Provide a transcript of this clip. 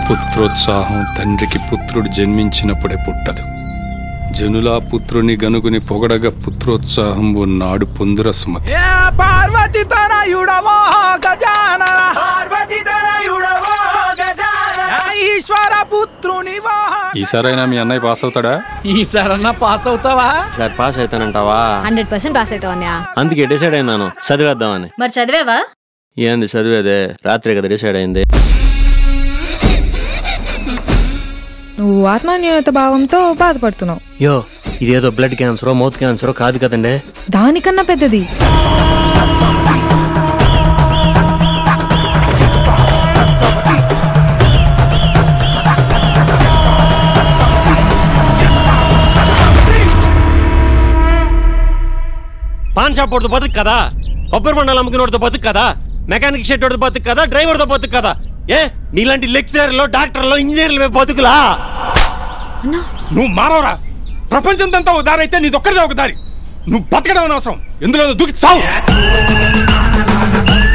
పుత్రోత్సాహం తండ్రికి పుత్రుడు జన్మించినప్పుడే పుట్టదు జనులా పుత్రుని గనుగుని పొగడగ పుత్రోత్సాహం నాడు పొందుర సుమతి పార్వతి తనయుడవో గజానన ఈశ్వర పుత్రునివో ఈసారైనా మీ అన్నయ్య పాస్ అవుతాడా ఈసారన్నా పాస్ అవుతావా సార్ పాస్ అవుతానంటావా హండ్రెడ్ పర్సెంట్ పాస్ అవుతావు అన్నయ్య అందుకే డిసైడ్ అయినాను చదివేద్దామని మరి చదివావా ఏంది చదివేదే రాత్రి కదా డిసైడ్ అయింది నువ్వు ఆత్మన్యూనత భావంతో బాధపడుతున్నావు యో ఇదేదో బ్లడ్ క్యాన్సరో మౌత్ క్యాన్సరో కాదు కదండి దానికన్నా పెద్దది పాన్ షాప్ వాడితో బతుకు కదా కొబ్బరి బండాలు అమ్ముకునేవాడితో బతుకు కదా మెకానిక్ షెడ్ వాడితో బతుకు కదా డ్రైవర్తో బతుకు కదా ఏ నీలాంటి లెక్చరర్లో డాక్టర్లో ఇంజనీర్లు బతుకులా నువ్వు మారవరా ప్రపంచంతంతా ఒక దారి అయితే నీదొక్కడిదే ఒక దారి నువ్వు బతకడం అనవసరం ఎందులో దూకి చావు